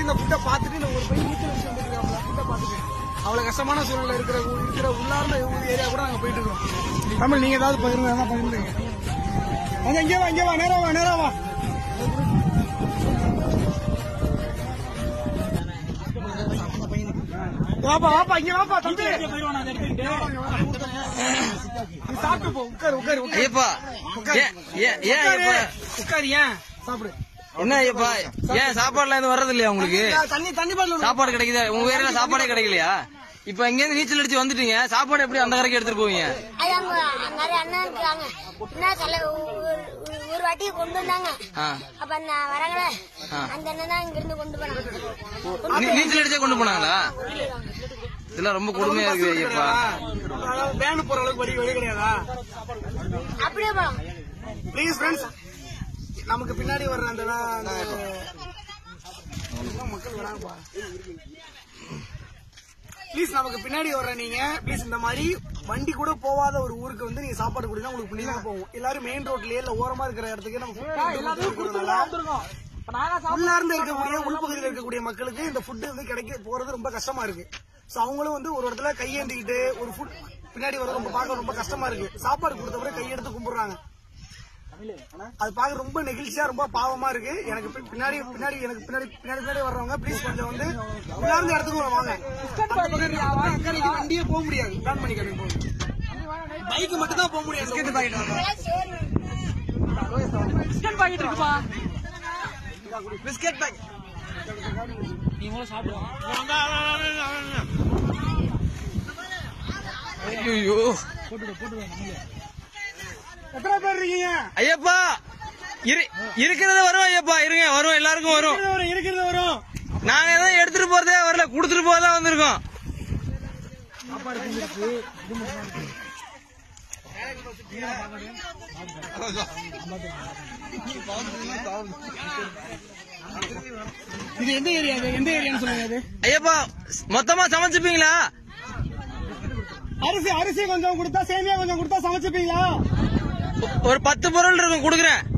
வச்சு இந்த ஃபுட்டை பார்த்துட்டு இந்த ஒரு பையன் நீச்சல் அடிச்சு வந்துருக்காங்க ஃபுட்டை பார்த்துட்டு அவ்வளவு கஷ்டமான சூழ்நிலை இருக்கிற ஊ- இருக்கிற உள்ளார்ந்த ஏரியா கூட நாங்க போயிட்டு இருக்கோம் தமிழ் நீங்க ஏதாவது பகிர்ந்து எதாவது பகிர்ந்துங்க அங்க இங்கே வா இங்கே வா நேரா வா நேரா வா வாப்பா வாப்பா இங்க வாப்பா தம்பி நீ சாப்பிட்டு போ உட்காரு உட்காரு உட்காரு ஐயப்பா ஏன் ஏன் ஏன் ஐயப்பா உட்காரு ஏன் சாப்பிடு என்ன ஐயப்பா ஏன் சாப்பாடுல இருந்து வர்றது இல்லையா உங்களுக்கு தண்ணி தண்ணி பாட்டில் சாப்பாடு கிடைக்குதா உங்க ஏரியால சாப்பாடே கிடைக்கலையா இப்ப இங்க இருந்து நீச்சல் அடிச்சு வந்துட்டீங்க சாப்பாடு எப்படி அந்த கரைக்கு எடுத்துட்டு போவீங்க அது அங்க நிறைய அண்ணன் இருக்காங்க என்ன கல ஒரு ஒரு வாட்டி கொண்டு வந்தாங்க ஆ. அப்ப அப்ப அந்த வரங்கள அந்த அண்ணன் தான் இங்க இருந்து கொண்டு போனாங்க நீ- நீச்சல் அடிச்சே கொண்டு போனாங்களா இதெல்லாம் ரொம்ப கொடுமையா இருக்குது ஐயப்பா அதாவது வேனு போற அளவுக்கு வழி வழி கிடையாதா அப்படியே போலாம் ப்ளீஸ் ஃப்ரெண்ட்ஸ் நமக்கு பின்னாடி வர்ற அந்த அந்த மக்கள் வராங்கப்பா ப்ளீஸ் நமக்கு பின்னாடி வர்ற நீங்க ப்ளீஸ் இந்த மாதிரி வண்டி கூட போகாத ஒரு ஊருக்கு வந்து நீங்க சாப்பாடு கொடுத்தா உங்களுக்கு புண்ணியமா போகும் எல்லாரும் மெயின் ரோட்லயே இல்ல ஓரமா இருக்கிற இடத்துக்கு நம்ம உள்ளார்ந்து இருக்கக்கூடிய உள்பகுதியில் இருக்கக்கூடிய மக்களுக்கு இந்த ஃபுட் வந்து கிடைக்க போறது ரொம்ப கஷ்டமா இருக்கு சோ அவங்களும் வந்து ஒரு இடத்துல கையேந்திக்கிட்டு ஒரு ஃபுட் பின்னாடி வர ரொம்ப பார்க்க ரொம்ப கஷ்டமா இருக்கு சாப்பாடு கொடுத்த பிறகு கையெடுத்து கும்பிடுறாங்க அது பார்க்க ரொம்ப நெகிழ்ச்சியா ரொம்ப பாவமா இருக்கு எனக்கு பி- பின்னாடி பின்னாடி எனக்கு பின்னாடி பின்னாடி பின்னாடி வர்றவங்க ப்ளீஸ் கொஞ்சம் வந்து உள்ளார்ந்த இடத்துக்கு வாங்க அந்த பக்கம் இருக்க அக்கறைக்கு வண்டியே போக முடியாது பிளான் பண்ணி கிளம்பி போகுது பைக் மட்டும் தான் போக முடியாது பிஸ்கெட் பேக் ஐயோ எத்தனை பேர் இருக்கீங்க ஐயப்பா இரு- இருக்கிறது வரும் ஐயப்பா இருங்க வரும் எல்லாருக்கும் வரும் இருக்கிறது வரும், இருக்கிறது வரும் நாங்க எதாவது எடுத்துட்டு போறதே வரல குடுத்துட்டு போதான் வந்திருக்கோம் இது எந்த ஏரியா இது எந்த ஏரியான்னு சொல்லுங்க அது ஐயப்பா மொத்தமா சமைச்சுப்பீங்களா அரிசி அரிசி கொஞ்சம் கொடுத்தா சேமியா கொஞ்சம் கொடுத்தா சமைச்சுப்பீங்களா ஒரு பத்து பொருள் இருக்கும் குடுக்குறேன்